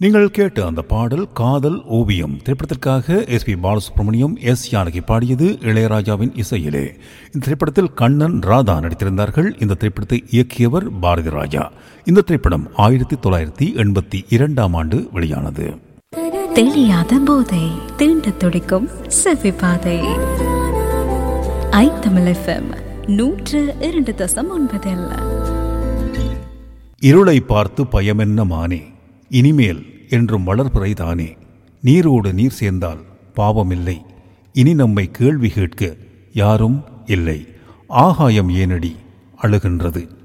நீங்கள் கேட்ட அந்த பாடல் காதல் ஓவியம் திரைப்படத்திற்காக S P Balasubrahmanyam S Janaki பாடியது இளையராஜாவின் இசையிலே இந்த திரைப்படத்தில் கண்ணன் ராதா நடித்திருந்தார்கள் இந்த திரைப்படத்தை இயக்கியவர் பாரதி ராஜா இந்த திரைப்படம் ஆயிரத்தி தொள்ளாயிரத்தி எண்பத்தி இரண்டாம் ஆண்டு வெளியானது தெளியாத போதை தீண்ட துடிக்கும் செவ்வி பாதை ஐத்தமிழ் எஃப்எம் நூற்று இரண்டு தசம் ஒன்பதில் இருளை பார்த்து பயமென்ன மானே இனிமேல் என்றும் வளர்பிறைதானே நீரோடு நீர் சேர்ந்தால் பாவமில்லை இனி நம்மை கேள்வி கேட்க யாரும் இல்லை ஆகாயம் ஏனடி அழுகின்றது